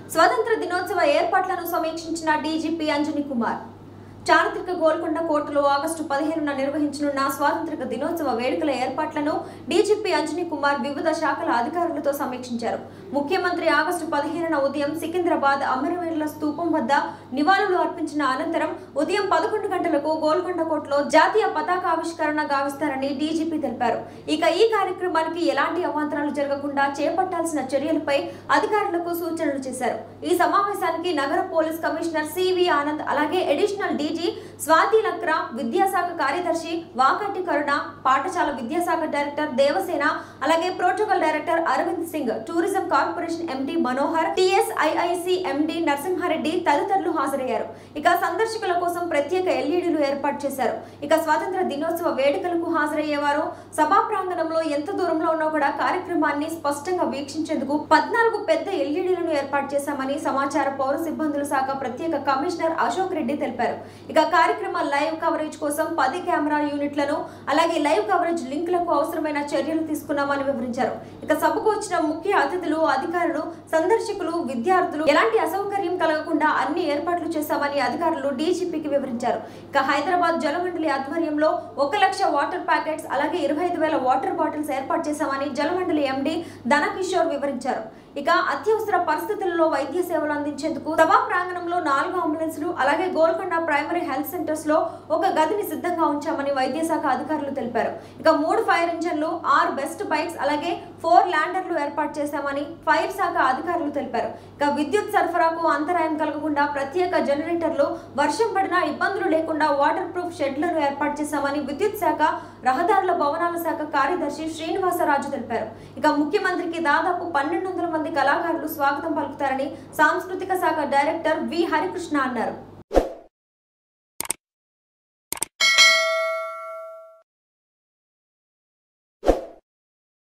స్వాతంత్ర దినోత్సవ ఏర్పాట్లను సమీక్షించిన డీజీపీ అంజని కుమార్ చారిత్రక గోల్కొండ కోర్టులో ఆగస్టు పదిహేనున నిర్వహించనున్న స్వాతంత్ర దినోత్సవ వేడుకల ఏర్పాట్లను డీజీపీ అంజని కుమార్ వివిధ శాఖల అధికారులతో సమీక్షించారు ముఖ్యమంత్రి ఆగస్టు పదిహేనున ఉదయం సికింద్రాబాద్ అమరవీరుల స్తూపం వద్ద నివాళులు అర్పించిన అనంతరం ఉదయం పదకొండు గంటలకు గోల్కొండ కోర్టులో జాతీయ పతాకావిష్కరణ గావిస్తారని డీజీపీ తెలిపారు ఇక ఈ కార్యక్రమానికి ఎలాంటి అవాంతరాలు జరగకుండా చేపట్టాల్సిన చర్యలపై అధికారులకు సూచనలు చేశారు ఈ సమావేశానికి నగర పోలీస్ కమిషనర్ సివి ఆనంద్ అలాగే అడిషనల్ డీజీ స్వాతి లక్రా విద్యాశాఖ కార్యదర్శి వాకటి కరుణ పాఠశాల విద్యాశాఖ డైరెక్టర్ దేవసేన అలాగే protocol director Arvind Singh tourism corporation MD Manohar TSIIC MD Narasimha Reddy తదితరులు హాజరయ్యారు ఇక సందర్శకుల కోసం ప్రత్యేక ఎల్ఈడీలు ఏర్పాటు చేశారు ఇక స్వాతంత్ర దినోత్సవ వేడుకలకు హాజరయ్యేవారు సభా ప్రాంగణంలో ఎంత దూరంలో ఉన్నా కూడా కార్యక్రమాన్ని స్పష్టంగా వీక్షించేందుకు పద్నాలుగు పెద్ద ఎల్ఈడీలను ఏర్పాటు చేశామని సమాచార పౌర సిబ్బందుల శాఖ ప్రత్యేక కమిషనర్ అశోక్ రెడ్డి తెలిపారు ఇక కార్యక్రమ లైవ్ కవరేజ్ కోసం పది కెమెరా యూనిట్లను అలాగే లైవ్ కవరేజ్ లింకులకు అవసరమైన చర్యలు తీసుకున్నామని వివరించారు ఇక సభకు వచ్చిన ముఖ్య అతిథులు అధికారులు సందర్శకులు విద్యార్థులు ఎలాంటి అసౌకర్యం కలగకుండా అన్ని ఏర్పాట్లు చేశామని అధికారులు డీజీపీకి వివరించారు ఇక హైదరాబాద్ జలమండలి ఆధ్వర్యంలో ఒక లక్ష వాటర్ ప్యాకెట్స్ అలాగే ఇరవై ఐదు వేల వాటర్ బాటిల్స్ ఏర్పాటు చేశామని జలమండలి ఎండి ధనకిషోర్ వివరించారు ఇక అత్యవసర పరిస్థితుల్లో వైద్య సేవలు అందించేందుకు సభా ప్రాంగణంలో నాలుగు అంబులెన్స్లు అలాగే గోల్కొండ ప్రైమరీ హెల్త్ సెంటర్స్ లో ఒక గదిని సిద్ధంగా ఉంచామని వైద్య శాఖ అధికారులు తెలిపారు ఇక మూడు ఫైర్ ఇంజన్లు ఆరు బెస్ట్ బైక్స్ అలాగే ఫోర్ ల్యాండర్లు ఏర్పాటు చేశామని ఫైర్ శాఖ అధికారులు తెలిపారు ఇక విద్యుత్ సరఫరాకు అంతరాయం కలగకుండా ప్రత్యేక జనరేటర్లు వర్షం పడినా ఇబ్బందులు లేకుండా వాటర్ ప్రూఫ్ షెడ్లను ఏర్పాటు చేశామని విద్యుత్ శాఖ రహదారుల భవనాల శాఖ కార్యదర్శి శ్రీనివాసరాజు తెలిపారు ఇక ముఖ్యమంత్రికి దాదాపు పన్నెండు వందల మంది కళాకారులు స్వాగతం పలుకుతారని సాంస్కృతిక శాఖ డైరెక్టర్ వి హరికృష్ణ అన్నారు